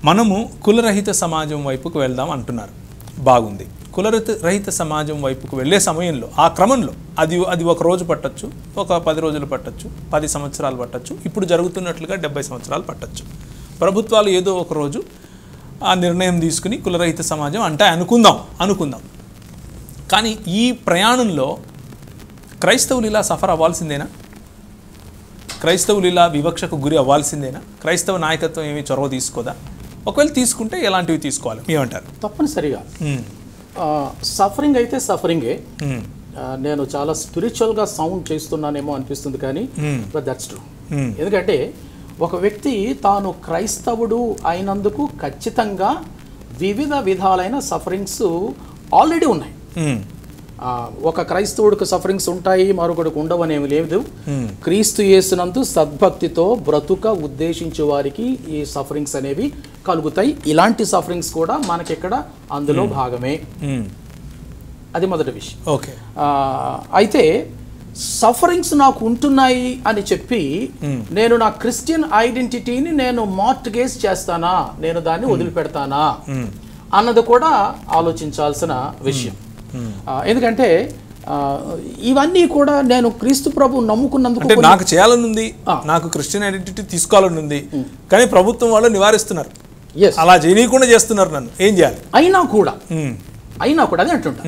మనము కులరహిత సమాజం వైపుకు వెళ్దాం అంటున్నారు బాగుంది కులరహిత రహిత సమాజం వైపుకు వెళ్ళే సమయంలో ఆ క్రమంలో అది అది ఒక రోజు పట్టొచ్చు ఒక పది రోజులు పట్టొచ్చు పది సంవత్సరాలు పట్టొచ్చు ఇప్పుడు జరుగుతున్నట్లుగా డెబ్బై సంవత్సరాలు పట్టొచ్చు ప్రభుత్వాలు ఏదో ఒక రోజు ఆ నిర్ణయం తీసుకుని కులరహిత సమాజం అంటే అనుకుందాం అనుకుందాం కానీ ఈ ప్రయాణంలో క్రైస్తవులు ఇలా సఫర్ అవ్వాల్సిందేనా క్రైస్తవులు ఇలా వివక్షకు గురి అవ్వాల్సిందేనా క్రైస్తవ నాయకత్వం ఏమీ చొరవ తీసుకోదా ఒకవేళ తీసుకుంటే ఎలాంటివి తీసుకోవాలి ఏమంటారు తప్పనిసరిగా మ్మ్. సఫరింగ్ అయితే సఫరింగే మ్మ్. ఆ, నేను చాలా స్పిరిచువల్గా సౌండ్ చేస్తున్నానేమో అనిపిస్తుంది కానీ బట్ దట్స్ ట్రూ మ్మ్. ఎందుకంటే ఒక వ్యక్తి తాను క్రైస్తవుడు అయినందుకు ఖచ్చితంగా వివిధ విధాలైన సఫరింగ్స్ ఆల్రెడీ ఉన్నాయి మ్మ్. ఆ, ఒక క్రైస్తవుడికి సఫరింగ్స్ ఉంటాయి మరొకడికి ఉండవనేమి లేదు మ్మ్. క్రీస్తు యేసునందు సద్భక్తితో బ్రతుక ఉద్దేశించే వారికి ఈ సఫరింగ్స్ అనేవి కలుగుతాయి ఇలాంటి సఫరింగ్స్ కూడా మనకిక్కడ అందులో భాగమే మ్మ్. అది మొదటి విషయం ఓకే ఆ, అయితే సఫరింగ్స్ నాకు ఉంటున్నాయి అని చెప్పి నేను నా క్రిస్టియన్ ఐడెంటిటీని నేను మార్ట్గేజ్ చేస్తానా నేను దాన్ని వదిలిపెడతానా అన్నది కూడా ఆలోచించాల్సిన విషయం ఆ, ఎందుకంటే ఆ, ఇవన్నీ కూడా నేను క్రీస్తు ప్రభు నమ్ముకున్నందుకు అంటే నాకు చేయాలని ఉంది నాకు క్రిస్టియన్ ఐడెంటిటీ తీసుకోవాలని ఉంది కానీ ప్రభుత్వం వాళ్ళు నివారిస్తున్నారు ఎస్ అలా చేయనీయకుండా చేస్తున్నారు నన్ను ఏం చేయాలి అయినా కూడా మ్మ్. అయినా కూడా అదే అంటుంటా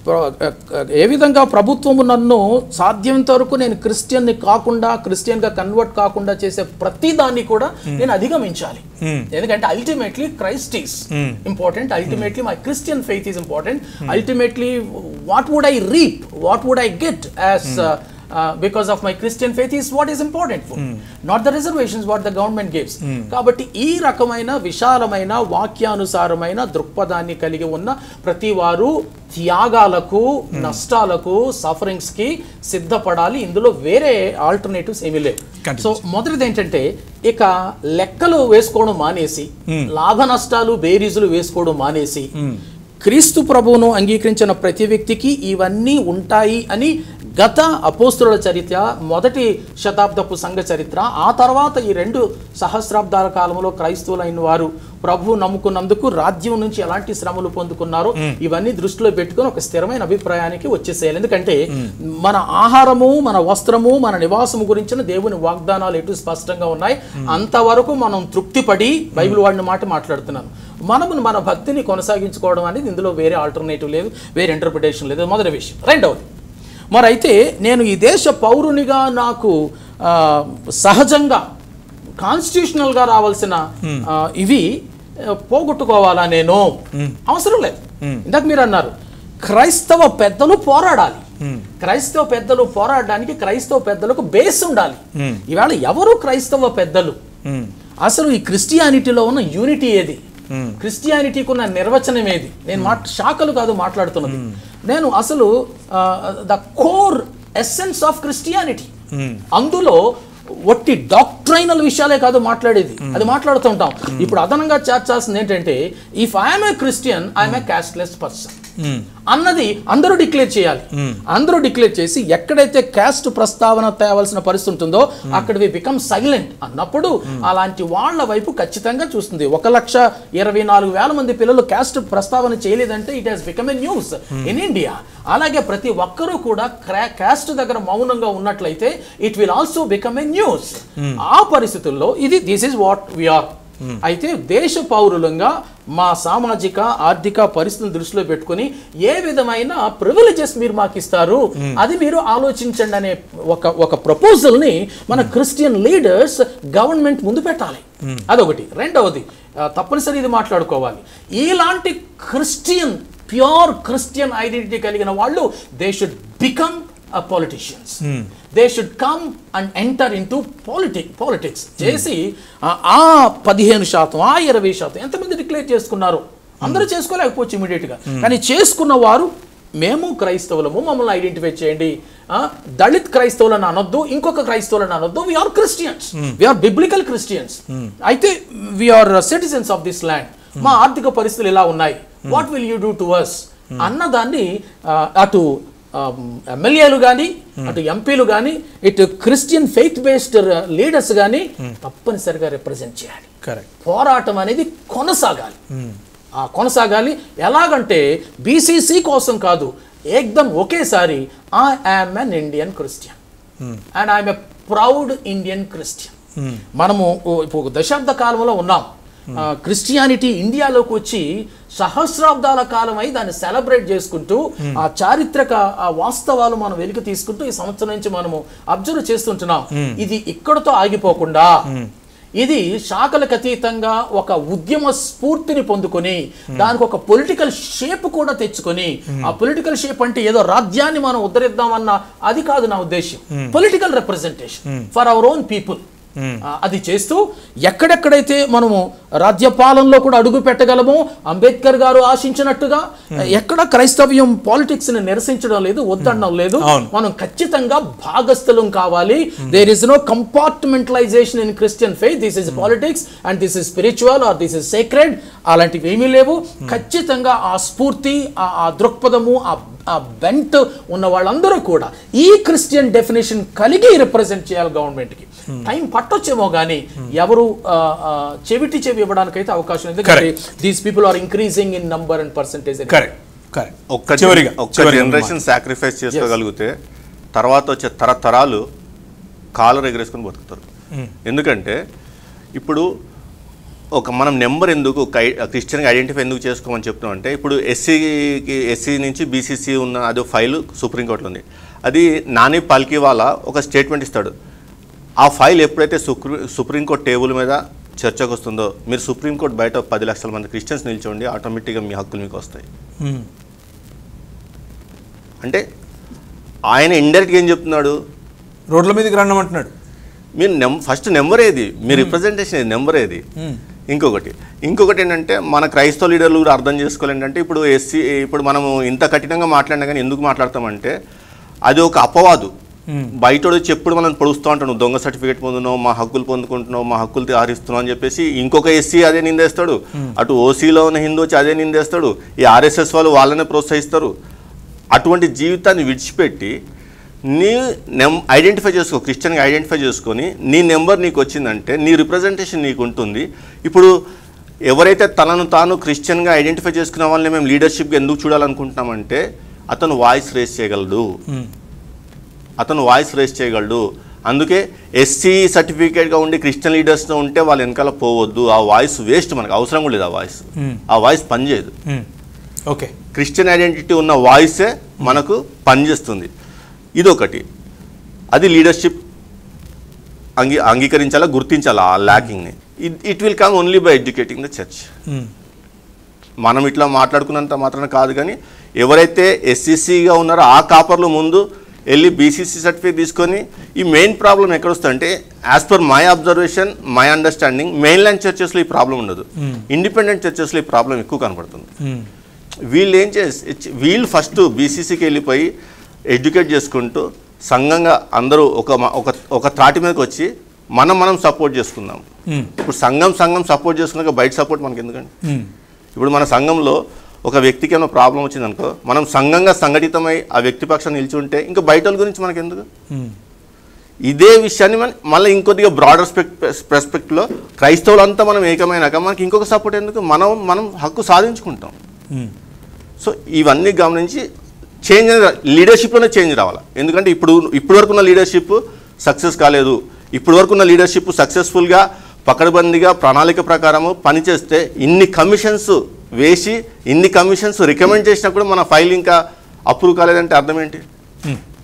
ప్ర- ఏ విధంగా ప్రభుత్వము నన్ను సాధ్యమైనంత వరకు నేను క్రిస్టియన్ని కాకుండా క్రిస్టియన్గా కన్వర్ట్ కాకుండా చేసే ప్రతి దాన్ని కూడా నేను అధిగమించాలి ఎందుకంటే ultimately Christ is important ultimately my Christian faith is important ultimately what would I reap what would I get as because of my Christian faith is what is important for not the reservations what the government gives కాబట్టి ఈ రకమైన విశాలమైన వాక్యానుసారమైన దృక్పథాన్ని కలిగి ఉన్న ప్రతి వారు త్యాగాలకు నష్టాలకు సఫరింగ్స్ కి సిద్ధపడాలి ఇందులో వేరే ఆల్టర్నేటివ్స్ ఏమీ లేవు Continue. సో మొదటిది ఏంటంటే ఇక లెక్కలు వేసుకోవడం మానేసి లాభ నష్టాలు బేరీజులు వేసుకోవడం మానేసి క్రీస్తు ప్రభువును అంగీకరించిన ప్రతి వ్యక్తికి ఇవన్నీ ఉంటాయి అని గత అపోస్తుల చరిత్ర మొదటి శతాబ్దపు సంఘ చరిత్ర ఆ తర్వాత ఈ రెండు సహస్రాబ్దాల కాలంలో క్రైస్తవులైన వారు ప్రభు నమ్ముకున్నందుకు రాజ్యం నుంచి ఎలాంటి శ్రమలు పొందుకున్నారో ఇవన్నీ దృష్టిలో పెట్టుకొని ఒక స్థిరమైన అభిప్రాయానికి వచ్చేసేయాలి ఎందుకంటే మన ఆహారము మన వస్త్రము మన నివాసము గురించిన దేవుని వాగ్దానాలు ఎటు స్పష్టంగా ఉన్నాయి అంతవరకు మనం తృప్తిపడి బైబిల్ వాడిన మాట మాట్లాడుతున్నాను మనము మన భక్తిని కొనసాగించుకోవడం అనేది ఇందులో వేరే ఆల్టర్నేటివ్ లేదు వేరే ఇంటర్ప్రిటేషన్ లేదు మొదటి విషయం రెండవది మరి అయితే నేను ఈ దేశ పౌరునిగా నాకు ఆ, సహజంగా కాన్స్టిట్యూషనల్గా రావాల్సిన ఆ, ఇవి ఆ, పోగొట్టుకోవాలా నేను అవసరం లేదు ఇందాక మీరు అన్నారు క్రైస్తవ పెద్దలు పోరాడాలి క్రైస్తవ పెద్దలు పోరాడడానికి క్రైస్తవ పెద్దలకు బేస్ ఉండాలి ఈవేళ ఎవరు క్రైస్తవ పెద్దలు మ్మ్. అసలు ఈ క్రిస్టియానిటీలో ఉన్న యూనిటీ ఏది క్రిస్టియానిటీకి ఉన్న నిర్వచనం ఏది నేను మాట శాఖలు కాదు మాట్లాడుతున్నది నేను అసలు the core essence of Christianity అందులో ఒట్టి డాక్ట్రైనల్ విషయాలే కాదు మాట్లాడేది అది మాట్లాడుతూ ఉంటాం ఇప్పుడు అదనంగా చేర్చాల్సింది ఏంటంటే if I'm a Christian I'm a casteless person అన్నది అందరూ డిక్లేర్ చేయాలి అందరూ డిక్లేర్ చేసి ఎక్కడైతే క్యాస్ట్ ప్రస్తావన తేవలసిన పరిస్థితి ఉంటుందో అక్కడ వి బికమ్ సైలెంట్ అన్నప్పుడు అలాంటి వాళ్ళ వైపు ఖచ్చితంగా చూస్తుంది ఒక లక్ష ఇరవై నాలుగు వేల మంది పిల్లలు క్యాస్ట్ ప్రస్తావన చేయలేదంటే it has become a news in India అలాగే ప్రతి ఒక్కరూ కూడా క్యాస్ట్ దగ్గర మౌనంగా ఉన్నట్లయితే it will also become a news ఆ పరిస్థితుల్లో ఇది దిస్ ఇస్ వాట్ వీఆర్ అయితే దేశ పౌరులంగా మా సామాజిక ఆర్థిక పరిస్థితిని దృష్టిలో పెట్టుకొని ఏ విధమైన ప్రివిలేజెస్ మీరు మాకు ఇస్తారు అది మీరు ఆలోచించండి అనే ఒక ఒక ప్రపోజల్ ని మన క్రిస్టియన్ లీడర్స్ గవర్నమెంట్ ముందు పెట్టాలి అదొకటి రెండవది ఆ, తప్పనిసరి ఇది మాట్లాడుకోవాలి ఇలాంటి క్రిస్టియన్ ప్యూర్ క్రిస్టియన్ ఐడెంటిటీ కలిగిన వాళ్ళు they should become politicians they should come and enter into politic politics చేసి ఆ- ఆ పదిహేను శాతం ఆ ఇరవై శాతం ఎంతమంది డిక్లేర్ చేసుకున్నారు అందరూ చేసుకోలేకపోవచ్చు immediate గా కానీ చేసుకున్న వారు మేము క్రైస్తవులము మమ్మల్ని ఐడెంటిఫై చేయండి ఆ, దళిత్ క్రైస్తవులను అనొద్దు ఇంకొక క్రైస్తవులను అనొద్దు we are Christians we are biblical Christians అయితే we are citizens of this land మా ఆర్థిక పరిస్థితులు ఇలా ఉన్నాయి what will you do to us అన్నదాన్ని ఆ, అటు ఎమ్మెల్యేలు కానీ అటు ఎంపీలు కానీ ఇటు క్రిస్టియన్ ఫెయిత్ బేస్డ్ లీడర్స్ కానీ తప్పనిసరిగా రిప్రజెంట్ చేయాలి కరెక్ట్ పోరాటం అనేది కొనసాగాలి ఆ కొనసాగాలి ఎలాగంటే బీసీసీ కోసం కాదు ఏకదం ఒకేసారి I am an Indian Christian and I'm a proud Indian Christian మనము ఓ- ఇప్పుడు ఒక దశాబ్ద కాలంలో ఉన్నాం ఆ, క్రిస్టియానిటీ ఇండియాలోకి వచ్చి సహస్రాబ్దాల కాలమై దాన్ని సెలబ్రేట్ చేసుకుంటూ ఆ చారిత్రక ఆ వాస్తవాలు మనం వెలికి తీసుకుంటూ ఈ సంవత్సరం నుంచి మనము అబ్జర్వ్ చేస్తుంటున్నాం ఇది ఇక్కడతో ఆగిపోకుండా ఇది శాఖలకు అతీతంగా ఒక ఉద్యమ స్ఫూర్తిని పొందుకొని దానికి ఒక పొలిటికల్ షేప్ కూడా తెచ్చుకొని ఆ పొలిటికల్ షేప్ అంటే ఏదో రాజ్యాన్ని మనం ఉద్ధరిద్దామన్న అది కాదు నా ఉద్దేశం political representation for our own people అది చేస్తూ ఎక్కడెక్కడైతే మనము రాజ్యపాలనలో కూడా అడుగు పెట్టగలమో అంబేద్కర్ గారు ఆశించినట్టుగా ఎక్కడ క్రైస్తవ్యం పాలిటిక్స్ ని నిరసించడం లేదు వద్దనడం లేదు అవును. మనం ఖచ్చితంగా భాగస్థులం కావాలి there is no compartmentalisation in Christian faith this is politics and this is spiritual or this is sacred అలాంటివి ఏమీ లేవు ఖచ్చితంగా ఆ స్ఫూర్తి ఆ- ఆ దృక్పథము ఆ ఆ బెంట్ ఉన్న వాళ్ళందరూ కూడా ఈ క్రిస్టియన్ డెఫినేషన్ కలిగి రిప్రజెంట్ చేయాలి గవర్నమెంట్కి టైం పట్టొచ్చేమో కానీ ఎవరు ఆ, ఆ, చెవిటి చెవి ఇవ్వడానికైతే అవకాశం లేదు ఎందుకంటే these people are increasing in number and percentage correct correct ఒక్క చివరిగా ఒక్క చివరిగా జనరేషన్ సాక్రిఫైస్ చేసుకోగలిగితే తర్వాత వచ్చే తరతరాలు కాలర్ ఎగరేసుకొని బతుకుతారు ఎందుకంటే ఇప్పుడు ఒక మనం నెంబర్ ఎందుకు క్రిస్టియన్గా ఐడెంటిఫై ఎందుకు చేసుకోమని చెప్తున్నాం అంటే ఇప్పుడు ఎస్సీకి ఎస్సీ నుంచి బీసీసీ ఉన్న అది ఫైల్ సుప్రీంకోర్టులో ఉంది అది నాని పాల్కీవాలా ఒక స్టేట్మెంట్ ఇస్తాడు ఆ ఫైల్ ఎప్పుడైతే సుప్రీ సుప్రీంకోర్టు టేబుల్ మీద చర్చకు వస్తుందో మీరు సుప్రీంకోర్టు బయట పది లక్షల మంది క్రిస్టియన్స్ నిల్చోండి ఆటోమేటిక్గా మీ హక్కులు మీకు వస్తాయి మ్మ్. అంటే ఆయన ఇండైరెక్ట్గా ఏం చెప్తున్నాడు రోడ్ల మీదకి రండమంటున్నాడు మీరు నెం ఫస్ట్ నెంబర్ ఏది మీ రిప్రజెంటేషన్ ఏది నెంబర్ ఏది ఇంకొకటి ఇంకొకటి ఏంటంటే మన క్రైస్తవ లీడర్లు కూడా అర్థం చేసుకోవాలి ఏంటంటే ఇప్పుడు ఎస్సీ ఇప్పుడు మనము ఇంత కఠినంగా మాట్లాడినా కానీ ఎందుకు మాట్లాడతామంటే అది ఒక అపవాదు బయటోడు చెప్పుడు మనం పొడుస్తూ ఉంటాడు "నువ్వు దొంగ సర్టిఫికేట్ పొందుతున్నావు మా హక్కులు పొందుకుంటున్నావు మా హక్కులు ఆరిస్తున్నావు అని చెప్పేసి ఇంకొక ఎస్సీ అదే నిందేస్తాడు అటు ఓసీలో ఉన్న హిందూ వచ్చి అదే నిందేస్తాడు ఈ ఆర్ఎస్ఎస్ వాళ్ళు వాళ్ళనే ప్రోత్సహిస్తారు అటువంటి జీవితాన్ని విడిచిపెట్టి నీ నెం ఐడెంటిఫై చేసుకో క్రిస్టియన్గా ఐడెంటిఫై చేసుకొని నీ నెంబర్ నీకు వచ్చిందంటే నీ రిప్రజెంటేషన్ నీకు ఉంటుంది ఇప్పుడు ఎవరైతే తనను తాను క్రిస్టియన్గా ఐడెంటిఫై చేసుకున్న వాళ్ళని మేము లీడర్షిప్గా ఎందుకు చూడాలనుకుంటున్నామంటే అతను వాయిస్ రేస్ చేయగలడు అతను వాయిస్ రేస్ చేయగలడు అందుకే ఎస్సీ సర్టిఫికేట్గా ఉండి క్రిస్టియన్ లీడర్స్తో ఉంటే వాళ్ళ వెనకాల పోవద్దు ఆ వాయిస్ వేస్ట్ మనకు అవసరం కూడా లేదు ఆ వాయిస్ ఆ వాయిస్ పనిచేయదు మ్మ్. ఓకే క్రిస్టియన్ ఐడెంటిటీ ఉన్న వాయిసే మనకు పనిచేస్తుంది ఇదొకటి అది లీడర్షిప్ అంగీ అంగీకరించాలా గుర్తించాలా ఆ ల్యాకింగ్ని it will come only by educating the church మ్మ్. మనం ఇట్లా మాట్లాడుకున్నంత మాత్రాన కాదు కానీ ఎవరైతే ఎస్సీసీగా ఉన్నారో ఆ కాపర్లు ముందు వెళ్ళి బీసీసీ సర్టిఫికేట్ తీసుకొని ఈ మెయిన్ ప్రాబ్లం ఎక్కడ వస్తుందంటే as per my observation my understanding mainline చర్చెస్లో ఈ ప్రాబ్లం ఉండదు ఇండిపెండెంట్ చర్చెస్లో ఈ ప్రాబ్లం ఎక్కువ కనపడుతుంది మ్మ్. వీళ్ళు ఏం చేసి వీళ్ళు ఫస్ట్ బీసీసీకి వెళ్ళిపోయి ఎడ్యుకేట్ చేసుకుంటూ సంఘంగా అందరూ ఒక మ- ఒక ఒక త్రాటి మీదకి వచ్చి మనం మనం సపోర్ట్ చేసుకుందాం మ్మ్. ఇప్పుడు సంఘం సంఘం సపోర్ట్ చేసుకున్నాక బయట సపోర్ట్ మనకి ఎందుకండి మ్మ్. ఇప్పుడు మన సంఘంలో ఒక వ్యక్తికి ఏమైనా ప్రాబ్లం వచ్చిందనుకో మనం సంఘంగా సంఘటితమై ఆ వ్యక్తి పక్షాన్ని నిలిచి ఉంటే ఇంకా బయట వాళ్ళ గురించి మనకి ఎందుకు మ్మ్. ఇదే విషయాన్ని మనం మళ్ళీ ఇంకొద్దిగా బ్రాడర్ రెస్పెక్ట్లో క్రైస్తవులంతా మనం ఏకమైనాక మనకి ఇంకొక సపోర్ట్ ఎందుకు మనం మనం హక్కు సాధించుకుంటాం మ్మ్. సో ఇవన్నీ గమనించి చేంజ్ లీడర్షిప్లోనే చేంజ్ రావాలి ఎందుకంటే ఇప్పుడు ఇప్పటి వరకు ఉన్న లీడర్షిప్ సక్సెస్ కాలేదు ఇప్పటి వరకు ఉన్న లీడర్షిప్ సక్సెస్ఫుల్గా పకడ్బందీగా ప్రణాళిక ప్రకారము పనిచేస్తే ఇన్ని కమిషన్స్ వేసి ఇన్ని కమిషన్స్ రికమెండ్ చేసినా కూడా మన ఫైల్ ఇంకా అప్రూవ్ కాలేదంటే అర్థం ఏంటి మ్మ్.